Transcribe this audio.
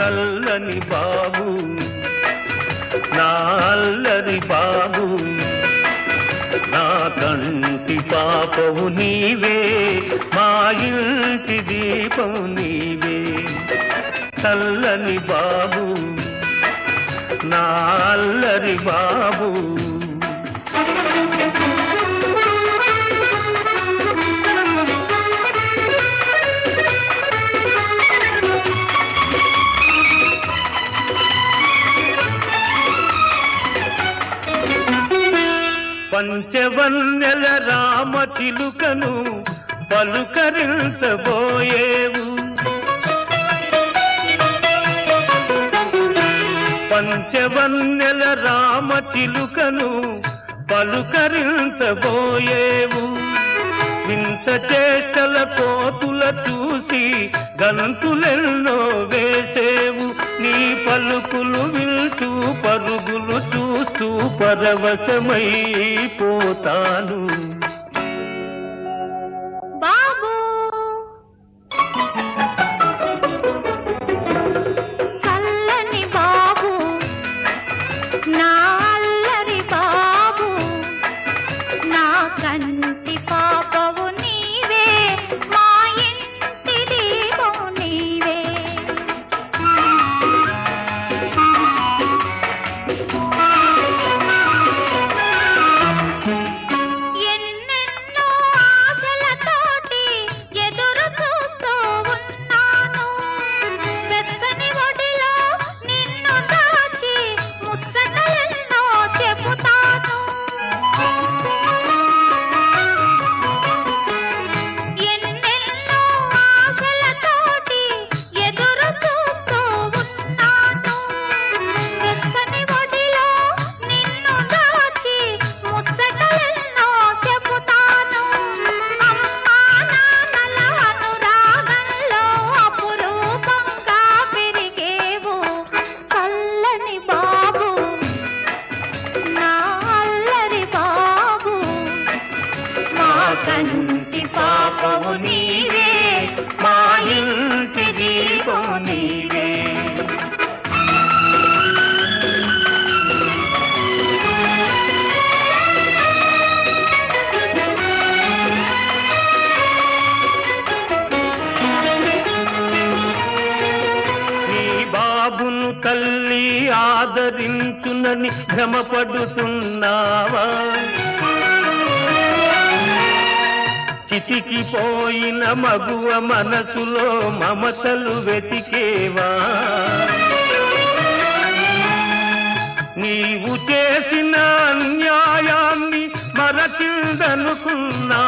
చల్లని బాబు నా అల్లరి బాబు నా కంటి పాపవు నీవే మా ఇంటి దీపం నీవే చల్లని బాబు నా అల్లరి బాబు పంచవన్నెల రామ చిలుకను పలుకరించబోయేవు పంచవన్నెల రామ చిలుకను పలుకరించబోయేవు వింత చేష్టల కోతుల చూసి గంతులెన్నో వేసేవు నీ పలుకులు వింటూ పరుగులు చూస్తూ పరవశమైపోతాను బాబు చల్లని బాబు నా అల్లరి బాబు నా కంటి పాపవు నీవే మా ఇంటి దీపం నీవే ఎన్నెన్నో ఆశలతోటి ఎదురు చూస్తూ ఉన్నాను వెచ్చని ఒడిలో నిన్ను దాచి ముచ్చటలెన్నో చెబుతాను ఎన్నెన్నో ఆశలతోటి ఎదురు చూస్తూ ఉన్నాను వెచ్చని ఒడిలో నిన్ను దాచి ముచ్చటలెన్నో చెబుతాను అమ్మా నాన్నల అనురాగంలో అపురూపంగా పెరిగేవు చల్లని బాబు నా అల్లరి బాబు మా కంటి పాపవు నీవే మా ఇంటి దీపం నీవే నీ బాబును తల్లి ఆదరించునని భ్రమపడుతున్నావా చితికిపోయిన మగువ మనసులో మమతలు వెతికేవా నీవు చేసిన అన్యాయాన్ని మరచిందనుకున్నా